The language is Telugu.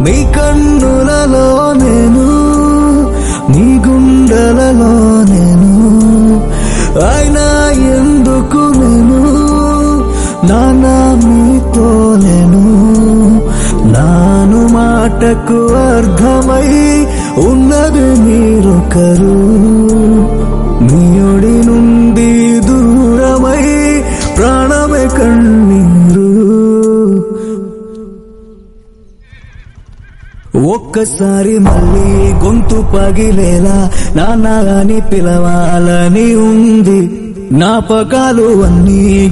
నీ కన్నులలో నేను నీ గుండెలలో నేను అయినా ఎందుకు నేను నానా మీతో నేను నాను మాటకు అర్థమై ఉన్నది మీరొకరు నీయుడి నుండి దూరమై ప్రాణమే కన్నీరు ఒక్కసారి మళ్ళీ గొంతు పగిలేలా నాన్న అని పిలవాలని ఉంది జ్ఞాపకాలు అన్నీ